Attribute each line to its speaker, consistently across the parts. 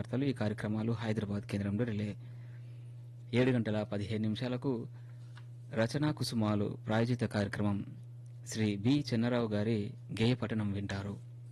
Speaker 1: వార్తలు ఈ కార్యక్రమాలు హైదరాబాద్ కేంద్రంలో రిలే ఏడు గంటల పదిహేను నిమిషాలకు రచనా కుసుమాలు ప్రాయోజిత కార్యక్రమం శ్రీ బి చెన్నరావు గారి గేయ పఠనం వింటారు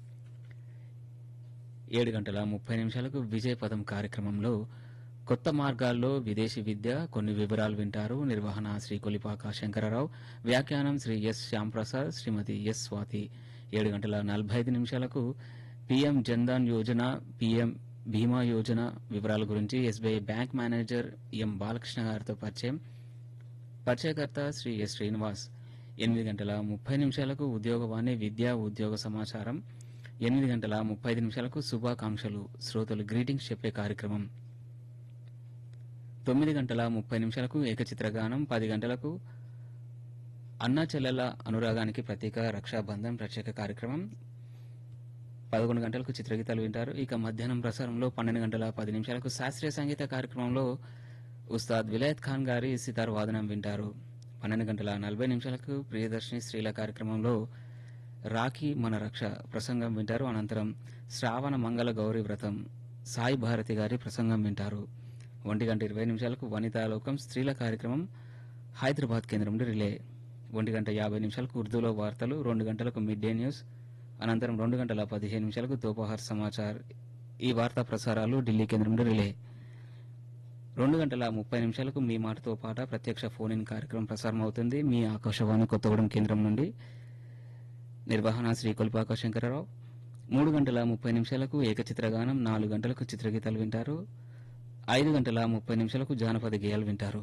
Speaker 1: ఏడు గంటల ముప్పై నిమిషాలకు విజయ పదం కార్యక్రమంలో కొత్త మార్గాల్లో విదేశీ విద్య కొన్ని వివరాలు వింటారు నిర్వహణ శ్రీ కొలిపాక శంకరరావు వ్యాఖ్యానం శ్రీ ఎస్ శ్యాంప్రసాద్ శ్రీమతి ఎస్ స్వాతి ఏడు గంటల నలభై ఐదు నిమిషాలకు పీఎం జన్ధన్ యోజన పీఎం బీమా యోజన వివరాల గురించి SBI bank manager M Balakrishna గారితో పరిచయం పరిచయకర్త శ్రీ ఎస్ శ్రీనివాస్ ఎనిమిది గంటల ముప్పై నిమిషాలకు ఉద్యోగవాణి విద్యా ఉద్యోగ సమాచారం ఎనిమిది గంటల ముప్పై ఐదు నిమిషాలకు శుభాకాంక్షలు శ్రోతలు గ్రీటింగ్స్ చెప్పే కార్యక్రమం తొమ్మిది గంటల ముప్పై నిమిషాలకు ఏకచిత్రగానం పది గంటలకు అన్నా చెల్లెల అనురాగానికి ప్రతీక రక్షాబంధన్ ప్రత్యేక కార్యక్రమం పదకొండు గంటలకు చిత్రగీతాలు వింటారు ఇక మధ్యాహ్నం ప్రసారంలో పన్నెండు గంటల పది నిమిషాలకు శాస్త్రీయ సంగీత కార్యక్రమంలో ఉస్తాద్ విలాయత్ ఖాన్ గారి సితార్ వాదనం వింటారు పన్నెండు గంటల నలభై నిమిషాలకు ప్రియదర్శిని స్త్రీల కార్యక్రమంలో రాఖీ మన రక్ష ప్రసంగం వింటారు అనంతరం శ్రావణ మంగళ గౌరీ వ్రతం సాయి భారతి గారి ప్రసంగం వింటారు ఒంటి గంట ఇరవై నిమిషాలకు వనితాలోకం స్త్రీల కార్యక్రమం హైదరాబాద్ కేంద్రం నుండి రిలే ఒంటి గంట యాభై నిమిషాలకు ఉర్దూలో వార్తలు రెండు గంటలకు మిడ్ డే న్యూస్ అనంతరం రెండు గంటల పదిహేను నిమిషాలకు దోపహార్ సమాచార్ ఈ వార్తా ప్రసారాలు ఢిల్లీ కేంద్రం నుండి రిలే రెండు గంటల ముప్పై నిమిషాలకు మీ మాటతో పాట ప్రత్యక్ష ఫోన్ ఇన్ కార్యక్రమం ప్రసారం అవుతుంది మీ ఆకాశవాణి కొత్తగూడెం కేంద్రం నుండి నిర్వహణ శ్రీ కొలిపాక శంకరరావు మూడు గంటల ముప్పై నిమిషాలకు ఏకచిత్రగానం నాలుగు గంటలకు చిత్రగీతాలు వింటారు ఐదు గంటల ముప్పై నిమిషాలకు జానపద గేయాలు వింటారు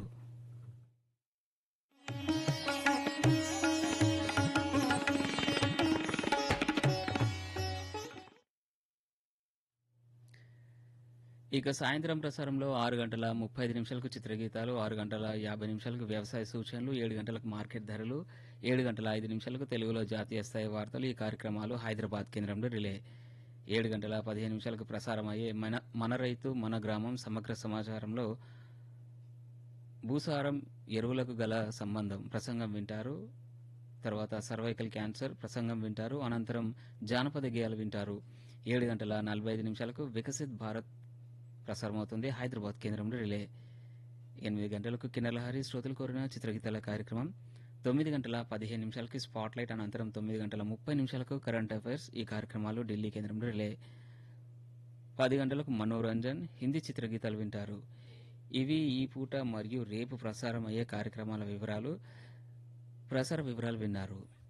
Speaker 1: ఇక సాయంత్రం ప్రసారంలో ఆరు గంటల ముప్పై ఐదు నిమిషాలకు చిత్రగీతాలు ఆరు గంటల యాభై నిమిషాలకు వ్యవసాయ సూచనలు ఏడు గంటలకు మార్కెట్ ధరలు ఏడు గంటల ఐదు నిమిషాలకు తెలుగులో జాతీయ స్థాయి వార్తలు ఈ కార్యక్రమాలు హైదరాబాద్ కేంద్రంలో రిలే ఏడు గంటల పదిహేను నిమిషాలకు ప్రసారం అయ్యే మన మన రైతు మన గ్రామం సమగ్ర సమాచారంలో భూసారం ఎరువులకు గల సంబంధం ప్రసంగం వింటారు తర్వాత సర్వైకల్ క్యాన్సర్ ప్రసంగం వింటారు అనంతరం జానపద గేయాలు వింటారు ఏడు గంటల నలభై ఐదు నిమిషాలకు వికసిత్ భారత్ ప్రసారమవుతుంది హైదరాబాద్ కేంద్రంలో రిలే ఎనిమిది గంటలకు కిన్నెలహరి శ్రోతలు కోరిన చిత్రగీతాల కార్యక్రమం తొమ్మిది గంటల పదిహేను నిమిషాలకి స్పాట్ లైట్ అనంతరం తొమ్మిది గంటల ముప్పై నిమిషాలకు కరెంట్ అఫైర్స్ ఈ కార్యక్రమాలు ఢిల్లీ కేంద్రంలో రిలే పది గంటలకు మనోరంజన్ హిందీ చిత్రగీతాలు వింటారు ఇవి ఈ పూట మరియు రేపు ప్రసారం అయ్యే కార్యక్రమాల వివరాలు ప్రసార వివరాలు విన్నారు